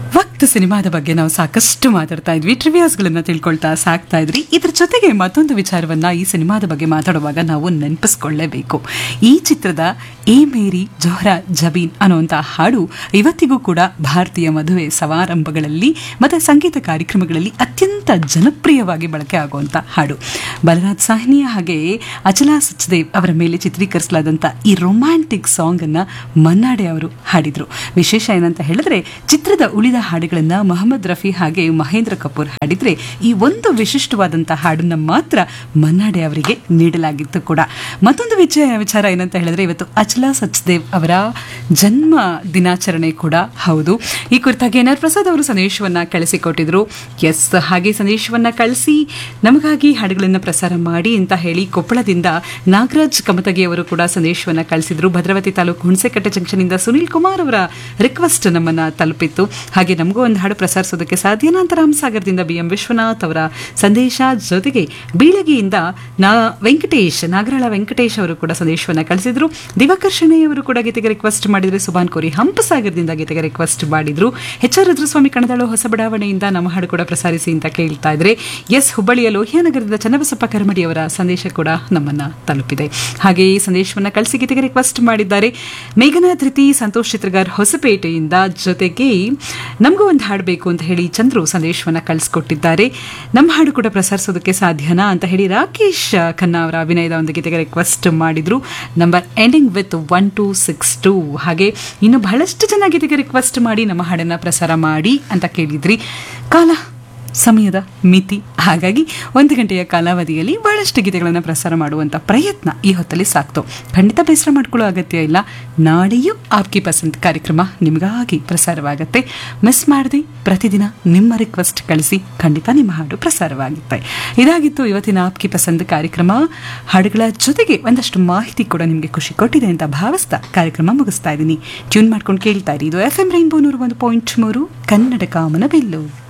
ವಕ್ತ್ ಸಿನಿಮಾದ ಬಗ್ಗೆ ನಾವು ಸಾಕಷ್ಟು ಮಾತಾಡ್ತಾ ಇದ್ವಿ ಟ್ರಿವಿಯಾಸ್ಗಳನ್ನ ತಿಳ್ಕೊಳ್ತಾ ಸಾಕ್ತಾ ಇದ್ರಿ ಇದ್ರ ಜೊತೆಗೆ ಮತ್ತೊಂದು ವಿಚಾರವನ್ನ ಈ ಸಿನಿಮಾದ ಬಗ್ಗೆ ಮಾತಾಡುವಾಗ ನಾವು ನೆನಪಿಸ್ಕೊಳ್ಳೇಬೇಕು ಈ ಚಿತ್ರದ ಎ ಮೇರಿ ಜೋಹ್ರಾ ಜಬೀನ್ ಅನ್ನುವಂಥ ಹಾಡು ಇವತ್ತಿಗೂ ಕೂಡ ಭಾರತೀಯ ಮದುವೆ ಸಮಾರಂಭಗಳಲ್ಲಿ ಮತ್ತು ಸಂಗೀತ ಕಾರ್ಯಕ್ರಮಗಳಲ್ಲಿ ಅತ್ಯಂತ ಜನಪ್ರಿಯವಾಗಿ ಬಳಕೆ ಆಗುವಂಥ ಹಾಡು ಬಲರಾಜ್ ಸಾಹ್ನಿ ಹಾಗೆ ಅಚಲಾ ಸಚ್ದೇವ್ ಅವರ ಮೇಲೆ ಚಿತ್ರೀಕರಿಸಲಾದಂಥ ಈ ರೊಮ್ಯಾಂಟಿಕ್ ಸಾಂಗ್ ಅನ್ನ ಮನ್ನಾಡೆ ಅವರು ಹಾಡಿದ್ರು ವಿಶೇಷ ಏನಂತ ಹೇಳಿದ್ರೆ ಚಿತ್ರದ ಉಳಿದ ಹಾಡುಗಳನ್ನ ಮೊಹಮ್ಮದ್ ರಫಿ ಹಾಗೆ ಮಹೇಂದ್ರ ಕಪೂರ್ ಹಾಡಿದ್ರೆ ಈ ಒಂದು ವಿಶಿಷ್ಟವಾದಂಥ ಹಾಡನ್ನ ಮಾತ್ರ ಮನ್ನಾಡೆ ಅವರಿಗೆ ನೀಡಲಾಗಿತ್ತು ಕೂಡ ಮತ್ತೊಂದು ವಿಚಾರ ವಿಚಾರ ಏನಂತ ಹೇಳಿದ್ರೆ ಇವತ್ತು ಅಚಲಾ ಸಚ್ದೇವ್ ಅವರ ಜನ್ಮ ದಿನಾಚರಣೆ ಕೂಡ ಹೌದು ಈ ಕುರಿತಾಗಿ ಎನ್ ಆರ್ ಪ್ರಸಾದ್ ಅವರು ಸಂದೇಶವನ್ನ ಕಳಿಸಿಕೊಟ್ಟಿದ್ರು ಎಸ್ ಹಾಗೆ ಸಂದೇಶವನ್ನ ಕಳಿಸಿ ನಮಗಾಗಿ ಹಾಡುಗಳನ್ನು ಪ್ರಸಾರ ಮಾಡಿ ಅಂತ ಹೇಳಿ ಕೊಪ್ಪಳದಿಂದ ನಾಗರಾಜ್ ಕಮತಗಿ ಅವರು ಕೂಡ ಸಂದೇಶವನ್ನ ಕಳಿಸಿದ್ರು ಭದ್ರಾವತಿ ತಾಲೂಕು ಹುಣಸೆಕಟ್ಟೆ ಜಂಕ್ಷನ್ ಇಂದ ಸುನಿಲ್ ಕುಮಾರ್ ಅವರ ರಿಕ್ವೆಸ್ಟ್ ನಮ್ಮನ್ನ ತಲುಪಿತ್ತು ಹಾಗೆ ನಮಗೂ ಒಂದು ಹಾಡು ಪ್ರಸಾರಿಸೋದಕ್ಕೆ ಸಾಧ್ಯನಾ ಅಂತ ರಾಮಸಾಗರದಿಂದ ಬಿ ಎಂ ವಿಶ್ವನಾಥ್ ಅವರ ಸಂದೇಶ ಜೊತೆಗೆ ಬೀಳಗಿಯಿಂದ ನಾ ವೆಂಕಟೇಶ್ ನಾಗರಾಳ ವೆಂಕಟೇಶ್ ಅವರು ಕೂಡ ಸಂದೇಶವನ್ನ ಕಳಿಸಿದ್ರು ದಿವಾಕರ್ ಶೆಣೈ ಅವರು ಕೂಡ ಗೀತೆಗೆ ರಿಕ್ವೆಸ್ಟ್ ಮಾಡಿದ್ರೆ ಸುಭಾನ್ ಕೋರಿ ಹಂಪಸಾಗರದಿಂದ ಗೀತೆಗೆ ರಿಕ್ವೆಸ್ಟ್ ಮಾಡಿದ್ರು ಎಚ್ ಆರ್ ರುದ್ರಸ್ವಾಮಿ ಕಣದಾಳು ಹೊಸ ಬಡಾವಣೆಯಿಂದ ನಮ್ಮ ಹಾಡು ಕೂಡ ಪ್ರಸಾರಿಸಿ ಅಂತ ಕೇಳ್ತಾ ಇದ್ರೆ ಎಸ್ ಹುಬ್ಬಳ್ಳಿಯ ಲೋಹಿಯಾನಗರದಿಂದ ಚನ್ನಬಸಪ್ಪ ಕರ್ಮಡಿ ಅವರ ಸಂದೇಶ ಕೂಡ ನಮ್ಮನ್ನ ತಲುಪಿದೆ ಹಾಗೆ ಈ ಸಂದೇಶವನ್ನ ಕಳಿಸಿ ಗೀತೆಗೆ ರಿಕ್ವೆಸ್ಟ್ ಮಾಡಿದ್ದಾರೆ ಮೇಘನಾ ಧೃತಿ ಸಂತೋಷ್ ಚಿತ್ರಗಾರ್ ಹೊಸಪೇಟೆಯಿಂದ ಜೊತೆಗೆ ನಮಗೂ ಒಂದು ಹಾಡು ಬೇಕು ಅಂತ ಹೇಳಿ ಚಂದ್ರು ಸಂದೇಶವನ್ನ ಕಳಿಸ್ಕೊಟ್ಟಿದ್ದಾರೆ ನಮ್ಮ ಹಾಡು ಕೂಡ ಪ್ರಸಾರಿಸೋದಕ್ಕೆ ಸಾಧ್ಯನಾ ಅಂತ ಹೇಳಿ ರಾಕೇಶ್ ಖನ್ನಾ ಅವರ ಅಭಿನಯದ ಒಂದು ಗೀತೆಗೆ ರಿಕ್ವೆಸ್ಟ್ ಮಾಡಿದ್ರು number ending with one two six two ಹಾಗೆ ಇನ್ನು ಬಹಳಷ್ಟು ಜನ ಗೀತೆಗೆ ರಿಕ್ವೆಸ್ಟ್ ಮಾಡಿ ನಮ್ಮ ಹಾಡನ್ನ ಪ್ರಸಾರ ಮಾಡಿ ಅಂತ ಕೇಳಿದ್ರಿ ಕಾಲ ಸಮಯದ ಮಿತಿ ಹಾಗಾಗಿ ಒಂದು ಗಂಟೆಯ ಕಾಲಾವಧಿಯಲ್ಲಿ ಬಹಳಷ್ಟು ಗೀತೆಗಳನ್ನು ಪ್ರಸಾರ ಮಾಡುವಂಥ ಪ್ರಯತ್ನ ಈ ಹೊತ್ತಲ್ಲಿ ಸಾಕ್ತು ಖಂಡಿತ ಬೇಸರ ಮಾಡ್ಕೊಳ್ಳೋ ಅಗತ್ಯ ಇಲ್ಲ ನಾಳೆಯೂ ಆಪ್ಕಿ ಪಸಂದ್ ಕಾರ್ಯಕ್ರಮ ನಿಮಗಾಗಿ ಪ್ರಸಾರವಾಗುತ್ತೆ ಮಿಸ್ ಮಾಡದೆ ಪ್ರತಿದಿನ ನಿಮ್ಮ ರಿಕ್ವೆಸ್ಟ್ ಕಳಿಸಿ ಖಂಡಿತ ನಿಮ್ಮ ಹಾಡು ಪ್ರಸಾರವಾಗುತ್ತೆ ಇದಾಗಿತ್ತು ಇವತ್ತಿನ ಆಪ್ಕಿ ಪಸಂದ್ ಕಾರ್ಯಕ್ರಮ ಹಾಡುಗಳ ಜೊತೆಗೆ ಒಂದಷ್ಟು ಮಾಹಿತಿ ಕೂಡ ನಿಮಗೆ ಖುಷಿ ಕೊಟ್ಟಿದೆ ಅಂತ ಭಾವಿಸ್ತಾ ಕಾರ್ಯಕ್ರಮ ಮುಗಿಸ್ತಾ ಇದ್ದೀನಿ ಟ್ಯೂನ್ ಮಾಡ್ಕೊಂಡು ಕೇಳ್ತಾ ಇರಿ ಇದು ಎಫ್ ಎಂ ರೈನ್ಬೋ ನೂರು ಒಂದು ಪಾಯಿಂಟ್ ಮೂರು ಕನ್ನಡ ಕಾಮನ ಬೆಲ್ಲು